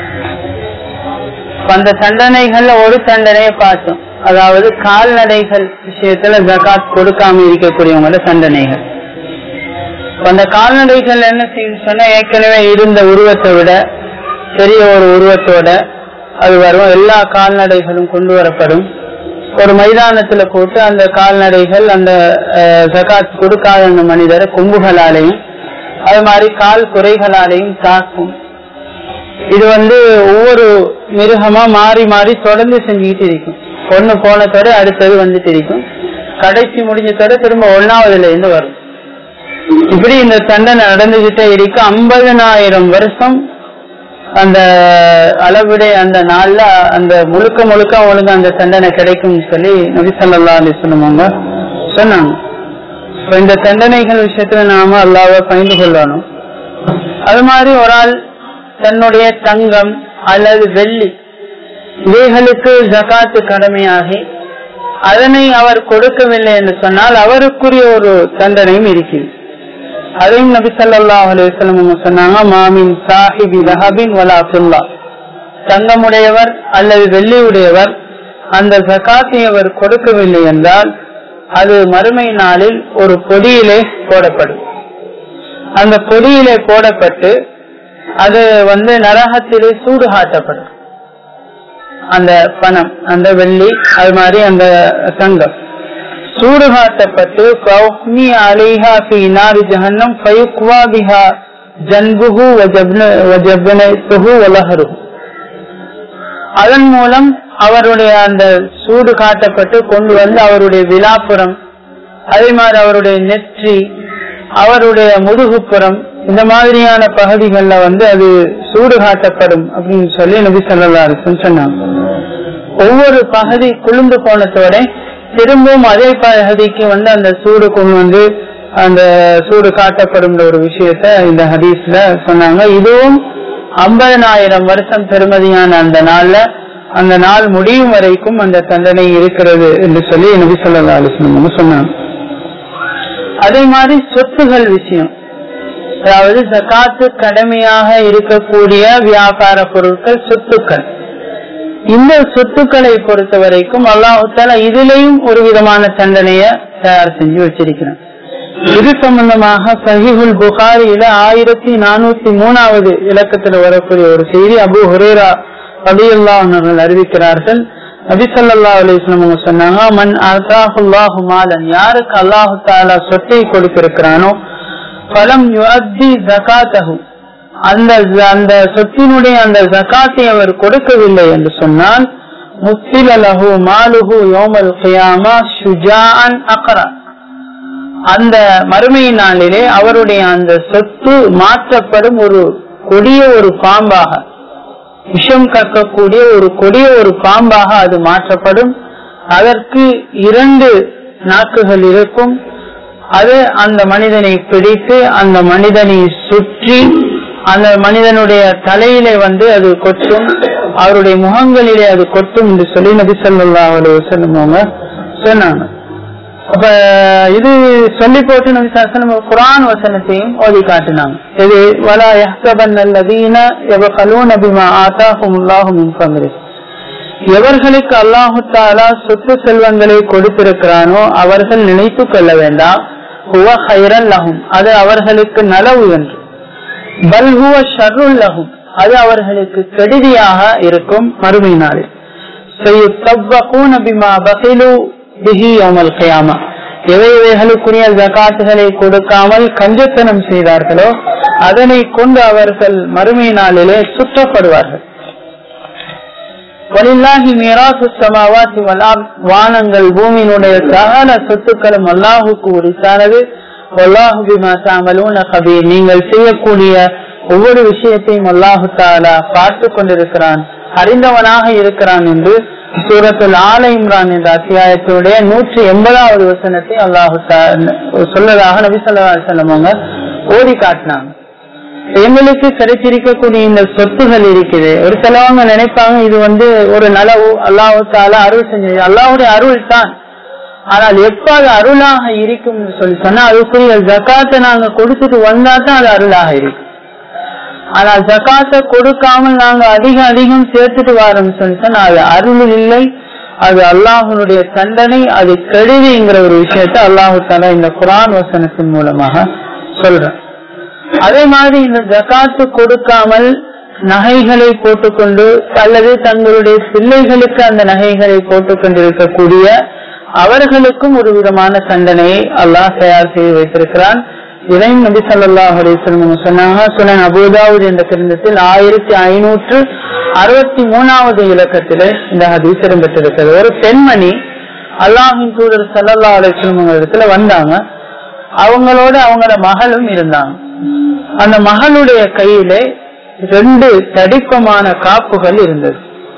அந்த தண்டனைகள்ல ஒரு தண்டனையை பார்த்தோம் அதாவது கால்நடைகள் விஷயத்துல ஜகாத் கொடுக்காம இருக்கக்கூடியவங்கள தண்டனைகள் அந்த கால்நடைகள் என்ன செய்யுது சொன்னா ஏற்கனவே இருந்த உருவத்தை விட பெரிய ஒரு உருவத்தோட அது வரும் எல்லா கால்நடைகளும் கொண்டு வரப்படும் ஒரு மைதானத்துல போட்டு அந்த கால்நடைகள் அந்த ஜகாத் கொடுக்காத அந்த மனிதரை கொம்புகளாலையும் அது மாதிரி கால் குறைகளாலையும் தாக்கும் இது வந்து ஒவ்வொரு மிருகமா மாறி மாறி தொடர்ந்து செஞ்சுக்கிட்டு இருக்கும் ஒண்ணு போனதோட அடுத்தது வந்துட்டு இருக்கும் கடைசி முடிஞ்சதோட திரும்ப ஒன்னாவதுல இருந்து வரும் இப்படி இந்த தண்டனை நடந்துகிட்டே இருக்கு ஐம்பதனாயிரம் வருஷம் அந்த அளவிட அந்த நாள்ல அந்த முழுக்க முழுக்க அவங்களுக்கு அந்த தண்டனை கிடைக்கும் சொல்லி நபிசல்லா அலி சொல்லுவாங்க சொன்னாங்க இப்ப இந்த தண்டனைகள் விஷயத்துல நாம அல்லாவ பயந்து கொள்ளணும் அது மாதிரி ஒரு ஆள் தன்னுடைய தங்கம் அல்லது வெள்ளி இவைகளுக்கு ஜகாத்து கடமையாகி அதனை அவர் கொடுக்கவில்லை என்று சொன்னால் அவருக்குரிய ஒரு தண்டனையும் இருக்கிறது அதையும் நபி சல்லாஹ் அலுவலம் சொன்னாங்க மாமின் சாஹிபி ரஹபின் வலா சுல்லா தங்கமுடையவர் அல்லது வெள்ளியுடையவர் அந்த ஜகாத்தை அவர் கொடுக்கவில்லை என்றால் அது மறுமை நாளில் ஒரு பொடியிலே போடப்படும் அந்த பொடியிலே போடப்பட்டு அது வந்து நரகத்திலே சூடு காட்டப்படும் அந்த பணம் அந்த வெள்ளி அது மாதிரி அந்த தங்கம் சூடு காட்டப்பட்டு கௌமி அலைஹா ஃபி நாரி ஜஹன்னம் ஃபயுக்வா பிஹா ஜன்புஹு வஜப்னத்துஹு வலஹருஹு அதன் மூலம் அவருடைய அந்த சூடு காட்டப்பட்டு கொண்டு வந்து அவருடைய விழாப்புறம் அதே மாதிரி அவருடைய நெற்றி அவருடைய முதுகுப்புறம் இந்த மாதிரியான பகுதிகள்ல வந்து அது சூடு காட்டப்படும் அப்படின்னு சொல்லி நபி சொல்லா சொன்னாங்க ஒவ்வொரு பகுதி குளிர்ந்து போனதோட திரும்பவும் அதே பகுதிக்கு வந்து அந்த சூடு கொண்டு வந்து அந்த சூடு காட்டப்படும் ஒரு விஷயத்த இந்த ஹதீஸ்ல சொன்னாங்க இதுவும் ஐம்பதனாயிரம் வருஷம் பெருமதியான அந்த நாள்ல அந்த நாள் முடியும் வரைக்கும் அந்த தண்டனை இருக்கிறது என்று சொல்லி நபி சொல்லா அலிஸ்லம் சொன்னாங்க அதே மாதிரி சொத்துகள் விஷயம் அதாவது ஜக்காத்து கடமையாக இருக்கக்கூடிய வியாபார பொருட்கள் சொத்துக்கள் இந்த சொத்துக்களை பொறுத்த வரைக்கும் அல்லாஹு தாலா இதுலயும் ஒரு விதமான தண்டனைய தயார் செஞ்சு வச்சிருக்கிறான் இது சம்பந்தமாக சஹிஹுல் புகாரியில ஆயிரத்தி நானூத்தி மூணாவது இலக்கத்துல வரக்கூடிய ஒரு செய்தி அபு ஹுரேரா ரலியல்லாஹு அவர்கள் அறிவிக்கிறார்கள் நபி ஸல்லல்லாஹு அலைஹி வஸல்லம் அவங்க சொன்னாங்க மன் அத்தாஹுல்லாஹு மாலன் யாருக்கு அல்லாஹு தஆலா சொத்தை கொடுத்திருக்கிறானோ ஃபலம் யுஅத்தி ஜகாத்தஹு அந்த அந்த சொத்தினுடைய அந்த ஜகாத்தை அவர் கொடுக்கவில்லை என்று சொன்னால் முத்தில லஹு மாலுஹு யோமல் கியாமா ஷுஜாஅன் அக்ரா அந்த மறுமை நாளிலே அவருடைய அந்த சொத்து மாற்றப்படும் ஒரு கொடிய ஒரு பாம்பாக விஷம் கக்கக்கூடிய ஒரு கொடிய ஒரு பாம்பாக அது மாற்றப்படும் அதற்கு இரண்டு நாக்குகள் இருக்கும் அது அந்த மனிதனை பிடித்து அந்த மனிதனை சுற்றி அந்த மனிதனுடைய தலையிலே வந்து அது கொட்டும் அவருடைய முகங்களிலே அது கொட்டும் என்று சொல்லி நபி சொல்லா சொல்லுவாங்க சொன்னாங்க அப்ப இது சொல்லி போட்டு நபி சாசனம் குரான் வசனத்தையும் ஓதி காட்டினாங்க இது வலா யஹ்சபன் அல்லதீன எவகலூன பிமா ஆதாஹுமுல்லாஹு மின் ஃபம்ரிஹ் எவர்களுக்கு அல்லாஹு தாலா சொத்து செல்வங்களை கொடுத்திருக்கிறானோ அவர்கள் நினைத்து கொள்ள வேண்டாம் ஹுவ ஹைரன் லஹும் அது அவர்களுக்கு நலவு என்று பல் ஹுவ ஷர்ருல் லஹும் அது அவர்களுக்கு கெடுதியாக இருக்கும் மறுமை நாளில் சையுத்தவ்வகூன பிமா பகிலு பிஹி யௌமல் கியாமா எவை எவைகளுக்குரிய ஜகாத்துகளை கொடுக்காமல் கஞ்சத்தனம் செய்தார்களோ அதனை கொண்டு அவர்கள் மறுமை நாளிலே சுற்றப்படுவார்கள் வலில்லாஹி மீராசு சமாவாத்தி வலாம் வானங்கள் பூமியினுடைய சகல சொத்துக்களும் அல்லாஹுக்கு உரித்தானது வல்லாஹு பிமா தாமலூன கபீர் நீங்கள் செய்யக்கூடிய ஒவ்வொரு விஷயத்தையும் அல்லாஹு தாலா பார்த்து கொண்டிருக்கிறான் அறிந்தவனாக இருக்கிறான் என்று சூரத்துல் ஆல இம்ரான் என்ற அத்தியாயத்தினுடைய நூற்றி எண்பதாவது வசனத்தை அல்லாஹு சொல்லதாக நபி சொல்லா செல்லவங்க ஓடி காட்டினாங்க எங்களுக்கு கிடைச்சிருக்கக்கூடிய இந்த சொத்துகள் இருக்குது ஒரு சிலவங்க நினைப்பாங்க இது வந்து ஒரு நலவு அல்லாஹால அருள் செஞ்சது அல்லாஹுடைய அருள் தான் ஆனால் எப்ப அது அருளாக இருக்கும் சொல்லி சொன்னா அதுக்குரிய ஜக்காத்தை நாங்க கொடுத்துட்டு வந்தா தான் அது அருளாக இருக்கும் ஆனால் ஜக்காத்தை கொடுக்காமல் நாங்க அதிகம் அதிகம் சேர்த்துட்டு வரோம் சொல்லி சொன்னா அது அருள் இல்லை அது அல்லாஹனுடைய தண்டனை அது கெடுதிங்கிற ஒரு விஷயத்த அல்லாஹு தாலா இந்த குரான் வசனத்தின் மூலமாக சொல்றேன் அதே மாதிரி இந்த ஜக்காத்து கொடுக்காமல் நகைகளை போட்டுக்கொண்டு அல்லது தங்களுடைய பிள்ளைகளுக்கு அந்த நகைகளை போட்டுக்கொண்டு இருக்கக்கூடிய அவர்களுக்கும் ஒரு விதமான தண்டனையை அல்லாஹ் தயார் செய்து வைத்திருக்கிறான் இதையும் நபி சொல்லாஹ் அலிஸ்லம் சொன்னாங்க சுனன் அபுதாவுத் என்ற கிரந்தத்தில் ஆயிரத்தி ஐநூற்று அறுபத்தி மூணாவது இலக்கத்திலே இந்த ஹதீஸ் இடம்பெற்றிருக்கிறது ஒரு பெண்மணி அல்லாஹின் தூதர் சல்லா அலிஸ்லம் இடத்துல வந்தாங்க அவங்களோட அவங்களோட மகளும் இருந்தாங்க அந்த மகளுடைய கையிலே ரெண்டு தடிப்பமான காப்புகள் இருந்தது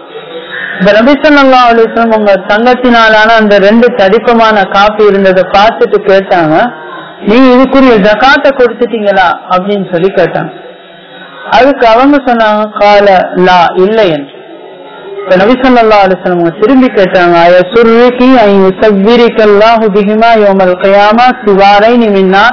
இந்த நபிசல்லா அலிஸ்லம் உங்க தங்கத்தினாலான அந்த ரெண்டு தடிப்பமான காப்பு இருந்ததை பார்த்துட்டு கேட்டாங்க நீங்க இதுக்குரிய ஜக்காத்த கொடுத்துட்டீங்களா அப்படின்னு சொல்லி கேட்டாங்க அதுக்கு அவங்க சொன்னாங்க கால லா இல்லை என்று இப்ப நபிசல்லா அலிஸ்லம் திரும்பி கேட்டாங்க சுருக்கி ஐயுசவ்விரிக்கல்லாஹு பிஹிமா யோமல் கயாமா சிவாரை நிமின்னா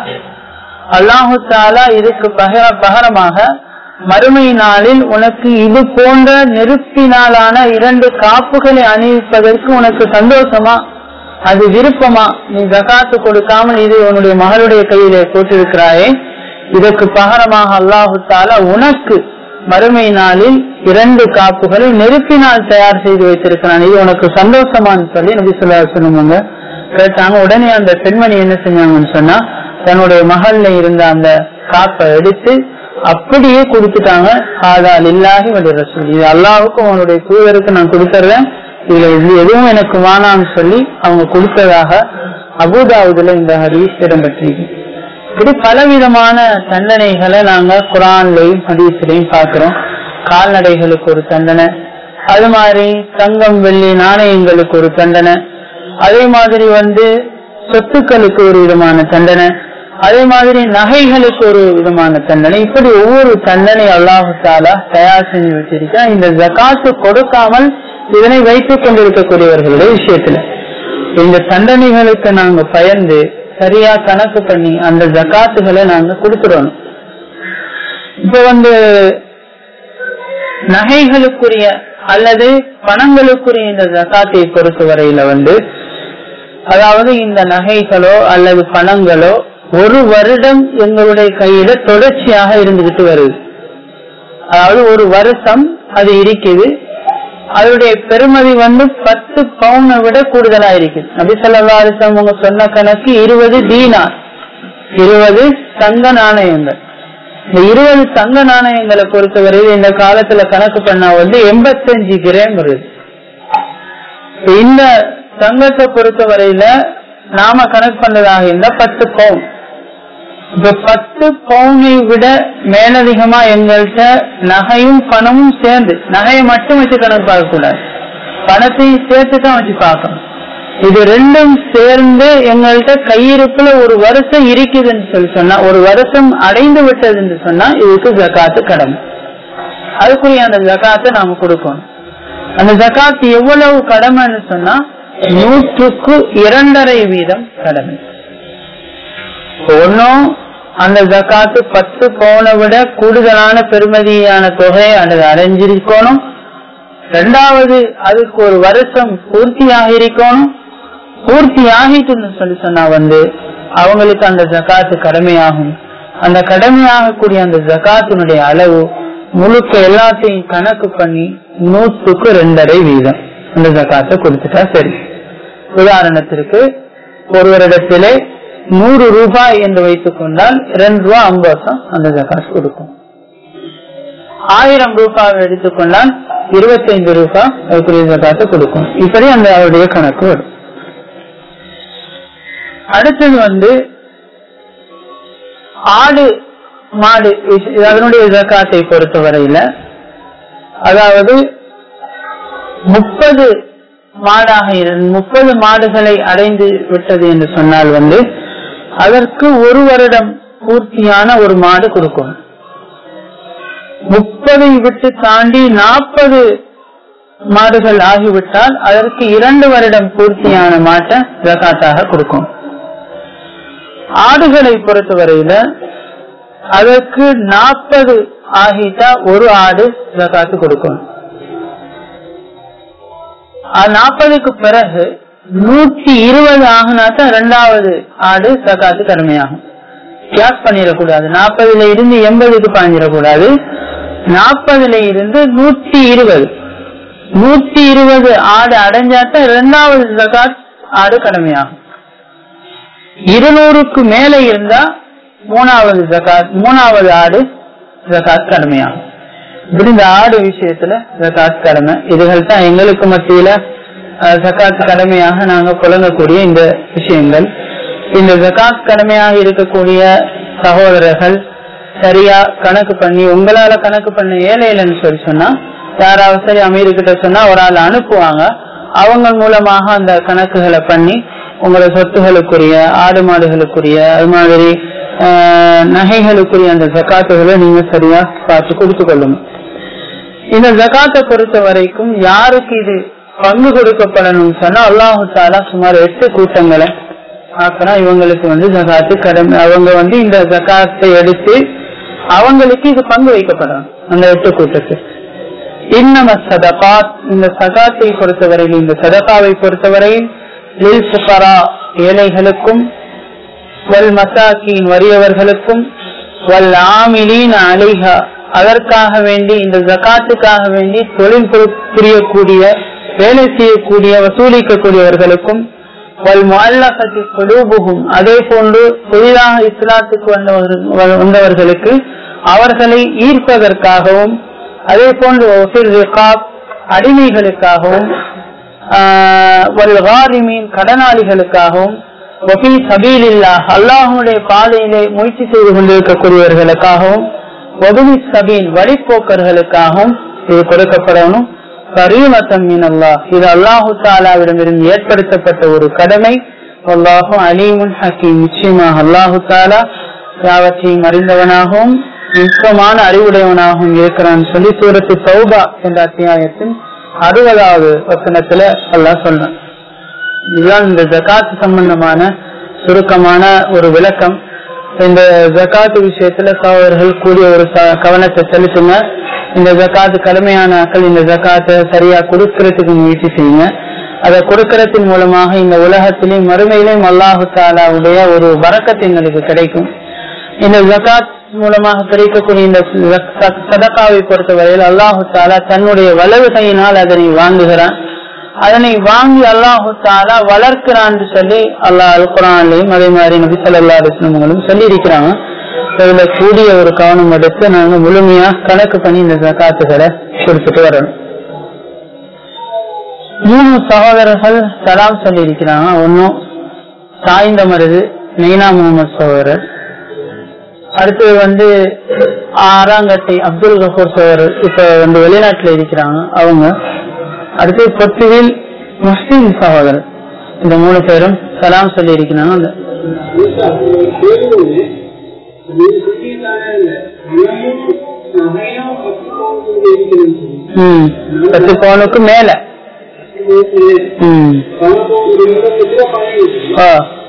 அல்லாஹு தாலா இதுக்கு பகர பகரமாக மறுமை நாளில் உனக்கு இது போன்ற நெருப்பினாலான இரண்டு காப்புகளை அணிவிப்பதற்கு உனக்கு சந்தோஷமா அது விருப்பமா நீ ஜகாத்து கொடுக்காமல் இது உன்னுடைய மகளுடைய கையிலே போட்டிருக்கிறாயே இதற்கு பகரமாக அல்லாஹு தாலா உனக்கு மறுமை நாளில் இரண்டு காப்புகளை நெருப்பினால் தயார் செய்து வைத்திருக்கிறான் இது உனக்கு சந்தோஷமான்னு சொல்லி நபி சொல்லா சொன்னவங்க கேட்டாங்க உடனே அந்த பெண்மணி என்ன செஞ்சாங்கன்னு சொன்னா தன்னுடைய மகள்ல இருந்த அந்த காப்பை எடுத்து அப்படியே கொடுத்துட்டாங்க ஆதால் இல்லாஹி வலி ரசூல் இது அல்லாவுக்கும் அவனுடைய தூதருக்கு நான் கொடுத்துறேன் இதுல இது எதுவும் எனக்கு வேணாம்னு சொல்லி அவங்க கொடுத்ததாக அபுதாவுதுல இந்த ஹரீஸ் இடம்பெற்றிருக்கு இப்படி பலவிதமான தண்டனைகளை நாங்க குரான்லயும் ஹதீஸ்லயும் பாக்குறோம் கால்நடைகளுக்கு ஒரு தண்டனை அது மாதிரி தங்கம் வெள்ளி நாணயங்களுக்கு ஒரு தண்டனை அதே மாதிரி வந்து சொத்துக்களுக்கு ஒரு விதமான தண்டனை அதே மாதிரி நகைகளுக்கு ஒரு விதமான தண்டனை இப்படி ஒவ்வொரு தண்டனை அல்லாஹு தாலா தயார் செஞ்சு வச்சிருக்கா இந்த ஜக்காத்து கொடுக்காமல் இதனை வைத்துக் கொண்டிருக்கக்கூடியவர்களுடைய விஷயத்துல இந்த தண்டனைகளுக்கு நாங்க பயந்து சரியா கணக்கு பண்ணி அந்த ஜக்காத்துகளை நாங்க கொடுத்துடணும் இப்ப வந்து நகைகளுக்குரிய அல்லது பணங்களுக்குரிய இந்த ஜக்காத்தை பொறுத்தவரையில வந்து அதாவது இந்த நகைகளோ அல்லது பணங்களோ ஒரு வருடம் எங்களுடைய கையில தொடர்ச்சியாக இருந்துகிட்டு வருது அதாவது ஒரு வருஷம் அது இருக்குது அதனுடைய பெருமதி வந்து பத்து பவுனை விட கூடுதலா இருக்குது நபி சொல்லா அலிஸ்லாம் அவங்க சொன்ன கணக்கு இருபது தீனார் இருபது தங்க நாணயங்கள் இந்த இருபது தங்க நாணயங்களை பொறுத்தவரையில் இந்த காலத்துல கணக்கு பண்ணா வந்து எண்பத்தஞ்சு கிராம் வருது இந்த தங்கத்தை பொறுத்தவரையில நாம கணக்கு பண்ணதாக இருந்தா பத்து பவுன் இப்ப பத்து பவுனை விட மேலதிகமா எங்கள்கிட்ட நகையும் பணமும் சேர்ந்து நகையை மட்டும் வச்சு கணக்கு பார்க்க கூடாது பணத்தையும் சேர்த்து தான் வச்சு பார்க்கணும் இது ரெண்டும் சேர்ந்து எங்கள்கிட்ட கையிருப்புல ஒரு வருஷம் இருக்குதுன்னு சொல்லி சொன்னா ஒரு வருஷம் அடைந்து விட்டதுன்னு சொன்னா இதுக்கு ஜக்காத்து கடமை அதுக்குரிய அந்த ஜக்காத்தை நாம கொடுக்கணும் அந்த ஜக்காத்து எவ்வளவு கடமைன்னு சொன்னா நூற்றுக்கு இரண்டரை வீதம் கடமை ஒன்னும் அந்த ஜக்காத்து பத்து பவுனை விட கூடுதலான பெருமதியான தொகையை அல்லது அடைஞ்சிருக்கணும் ரெண்டாவது அதுக்கு ஒரு வருஷம் பூர்த்தியாக இருக்கணும் பூர்த்தி ஆகிட்டுன்னு சொல்லி சொன்னா வந்து அவங்களுக்கு அந்த ஜக்காத்து கடமையாகும் அந்த கடமையாகக்கூடிய அந்த ஜக்காத்தினுடைய அளவு முழுக்க எல்லாத்தையும் கணக்கு பண்ணி நூற்றுக்கு ரெண்டரை வீதம் அந்த ஜக்காத்தை கொடுத்துட்டா சரி உதாரணத்திற்கு ஒருவரிடத்திலே நூறு ரூபாய் என்று வைத்துக் கொண்டால் இரண்டு ரூபாய் ஐம்பது அந்த ஜக்காத் கொடுக்கும் ஆயிரம் ரூபாய் எடுத்துக்கொண்டால் இருபத்தைந்து ரூபாய் அதுக்குரிய ஜக்காத்தை கொடுக்கும் இப்படி அந்த அவருடைய கணக்கு வரும் அடுத்தது வந்து ஆடு மாடு அதனுடைய ஜக்காத்தை பொறுத்தவரையில அதாவது முப்பது மாடாக முப்பது மாடுகளை அடைந்து விட்டது என்று சொன்னால் வந்து அதற்கு ஒரு வருடம் பூர்த்தியான ஒரு மாடு கொடுக்கும் முப்பதை விட்டு தாண்டி நாற்பது மாடுகள் ஆகிவிட்டால் அதற்கு இரண்டு வருடம் பூர்த்தியான மாட்டை ஜகாத்தாக கொடுக்கும் ஆடுகளை பொறுத்தவரையில அதற்கு நாற்பது ஆகிட்டா ஒரு ஆடு ஜகாத்து கொடுக்கும் நாற்பதுக்கு பிறகு நூற்றி இருபது ஆகினாத்தான் இரண்டாவது ஆடு சக்காத்து கடமையாகும் கிளாஸ் பண்ணிடக்கூடாது நாற்பதுல இருந்து எண்பதுக்கு பாஞ்சிடக்கூடாது நாற்பதுல இருந்து நூற்றி இருபது நூற்றி இருபது ஆடு அடைஞ்சாத்தான் இரண்டாவது ஜகாத் ஆடு கடமையாகும் இருநூறுக்கு மேல இருந்தா மூணாவது ஜகாத் மூணாவது ஆடு ஜகாத் கடமையாகும் இப்படி இந்த ஆடு விஷயத்துல ஜகாத் கடமை இதுகள் தான் எங்களுக்கு மத்தியில ஜகாத் கடமையாக நாங்க புழங்கக்கூடிய இந்த விஷயங்கள் இந்த ஜகாத் கடமையாக இருக்கக்கூடிய சகோதரர்கள் சரியா கணக்கு பண்ணி உங்களால கணக்கு பண்ண ஏழைலன்னு சொல்லி சொன்னா யாராவது சரி அமீர்கிட்ட சொன்னா ஒரு ஆள் அனுப்புவாங்க அவங்க மூலமாக அந்த கணக்குகளை பண்ணி உங்களோட சொத்துகளுக்குரிய ஆடு மாடுகளுக்குரிய அது மாதிரி நகைகளுக்குரிய அந்த ஜக்காத்துகளை நீங்க சரியா பார்த்து கொடுத்து கொள்ளணும் இந்த ஜகாத்தை பொறுத்த வரைக்கும் யாருக்கு இது பங்கு கொடுக்கப்படணும் சொன்னா அல்லாஹு தாலா சுமார் எட்டு கூட்டங்களை ஆக்கினா இவங்களுக்கு வந்து ஜகாத்து கடமை அவங்க வந்து இந்த ஜகாத்தை எடுத்து அவங்களுக்கு இது பங்கு வைக்கப்படணும் அந்த எட்டு கூட்டத்துக்கு இன்னம சதகாத் இந்த சகாத்தை பொறுத்தவரையில் இந்த சதகாவை பொறுத்தவரையில் லில் சுபரா ஏழைகளுக்கும் வல் மசாக்கின் வறியவர்களுக்கும் வல் ஆமிலீன் அலிஹா அதற்காக வேண்டி இந்த ஜக்காத்துக்காக வேண்டி தொழில் புரியக்கூடிய வேலை செய்யக்கூடிய வசூலிக்கக்கூடியவர்களுக்கும் குலூபுகும் அதே போன்று புதிதாக இஸ்லாத்துக்கு வந்தவர்களுக்கு அவர்களை ஈர்ப்பதற்காகவும் அதே போன்று அடிமைகளுக்காகவும் கடனாளிகளுக்காகவும் அல்லாஹனுடைய பாதையிலே முயற்சி செய்து கொண்டிருக்கக்கூடியவர்களுக்காகவும் ஒதுவி சபீன் வழிப்போக்கர்களுக்காகவும் இது கொடுக்கப்படணும் கரீமத்தம் அல்லா இது அல்லாஹு தாலாவிடமிருந்து ஏற்படுத்தப்பட்ட ஒரு கடமை அல்லாஹு அலீமுன் ஹக்கீம் நிச்சயமாக அல்லாஹு தாலா யாவற்றையும் அறிந்தவனாகவும் நுட்பமான அறிவுடையவனாகவும் இருக்கிறான் சொல்லி சூரத்து சௌபா என்ற அத்தியாயத்தின் அறுபதாவது வசனத்துல அல்லாஹ் சொன்னான் இதுதான் இந்த ஜகாத் சம்பந்தமான சுருக்கமான ஒரு விளக்கம் இந்த ஜகாத் விஷயத்துல சகோதரர்கள் கூடிய ஒரு கவனத்தை செலுத்துங்க இந்த ஜக்காத்து கடுமையான ஆக்கள் இந்த ஜக்காத்தை சரியா கொடுக்கறதுக்கு முயற்சி செய்யுங்க அதை கொடுக்கறதன் மூலமாக இந்த உலகத்திலையும் மறுமையிலையும் அல்லாஹு தாலாவுடைய ஒரு வரக்கத்து எங்களுக்கு கிடைக்கும் இந்த ஜக்காத் மூலமாக கிடைக்கக்கூடிய இந்த சதக்காவை பொறுத்தவரையில் அல்லாஹு தாலா தன்னுடைய வலது கையினால் அதனை வாங்குகிறான் அதனை வாங்கி அல்லாஹு தாலா வளர்க்கிறான்னு சொல்லி அல்லாஹ் அல் குரான்லையும் அதே மாதிரி நபி சொல்லா அலுவலங்களும் சொல்லி இருக்கிறாங்க இதுல கூடிய ஒரு கவனம் எடுத்து நாங்க முழுமையா கணக்கு பண்ணி இந்த ஜக்காத்துகளை கொடுத்துட்டு வரணும் மூணு சகோதரர்கள் சலாம் சொல்லி இருக்கிறாங்க ஒன்னும் சாய்ந்த மருது மெய்னா முகமது சகோதரர் அடுத்தது வந்து ஆறாங்கட்டை அப்துல் கபூர் சகோதரர் இப்ப வந்து வெளிநாட்டுல இருக்கிறாங்க அவங்க அடுத்து பொத்துவில் முஸ்லிம் சகோதரர் இந்த மூணு பேரும் சலாம் சொல்லி இருக்கிறாங்க அந்த ம் பத்து பவுனுக்கு மேல ம் ஆ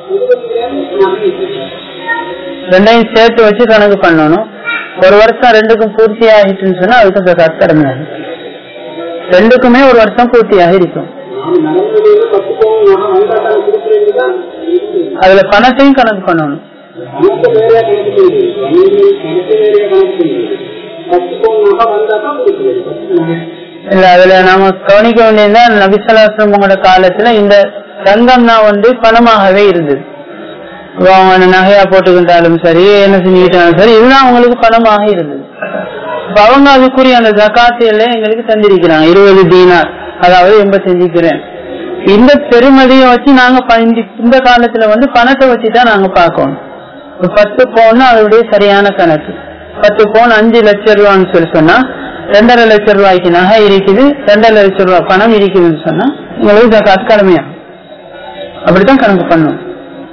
ரெண்டையும் சேர்த்து வச்சு கணக்கு பண்ணணும் ஒரு வருஷம் ரெண்டுக்கும் பூர்த்தி ஆகிட்டுன்னு சொன்னா அதுக்கு ஜக்காத் கடமையாகும் ரெண்டுக்குமே ஒரு வருஷம் பூர்த்தி ஆகிருக்கும் அதுல பணத்தையும் கணக்கு பண்ணணும் இல்ல அதுல நாம கவனிக்க வேண்டியதுதான் நபிசலாசிரமோட காலத்துல இந்த தங்கம் தான் வந்து பணமாகவே இருந்தது அவங்க நகையா போட்டுக்கிட்டாலும் சரி என்ன செஞ்சுக்கிட்டாலும் சரி இதுதான் அவங்களுக்கு பணமாக இருந்தது இப்ப அவங்க அதுக்குரிய அந்த ஜக்காத்தியில எங்களுக்கு தந்திருக்கிறாங்க இருபது தீனார் அதாவது எண்பத்தஞ்சு கிராம் இந்த பெருமதியை வச்சு நாங்க இந்த காலத்துல வந்து பணத்தை வச்சுதான் நாங்க பார்க்கணும் ஒரு பத்து பவுன் அதோடைய சரியான கணக்கு பத்து பவுன் அஞ்சு லட்சம் ரூபான்னு சொல்லி சொன்னா ரெண்டரை லட்சம் ரூபாய்க்கு நகை இருக்குது ரெண்டரை லட்சம் ரூபாய் பணம் இருக்குதுன்னு சொன்னா உங்களுக்கு ஜக்காத் கடமையா அப்படித்தான் கணக்கு பண்ணணும்